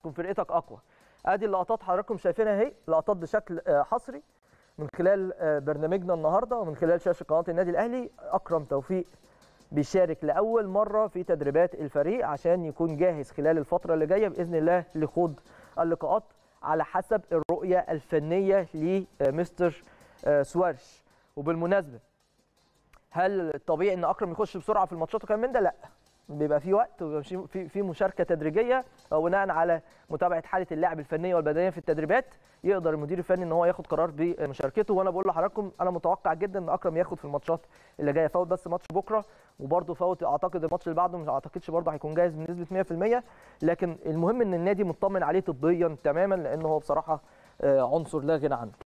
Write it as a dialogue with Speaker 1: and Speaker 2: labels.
Speaker 1: تكون فرقتك اقوى ادي اللقطات حضراتكم شايفينها اهي لقطات بشكل آه، حصري من خلال آه، برنامجنا النهارده ومن خلال شاشه قناه النادي الاهلي اكرم توفيق بيشارك لاول مره في تدريبات الفريق عشان يكون جاهز خلال الفتره اللي جايه باذن الله لخوض اللقاءات على حسب الرؤيه الفنيه لمستر آه، سوارش وبالمناسبه هل طبيعي ان اكرم يخش بسرعه في الماتشات وكلام من ده لا بيبقى في وقت وبيبقى في- في في مشاركه تدريجيه أو بناء على متابعه حاله اللاعب الفنيه والبدنيه في التدريبات يقدر المدير الفني ان هو ياخد قرار بمشاركته وانا بقول لحضراتكم انا متوقع جدا ان اكرم ياخد في الماتشات اللي جايه فوت بس ماتش بكره وبرده فوت اعتقد الماتش اللي بعده مش اعتقدش برده هيكون جاهز بنسبه 100% لكن المهم ان النادي مطمن عليه طبيا تماما لان هو بصراحه آه، عنصر لا غنى عنه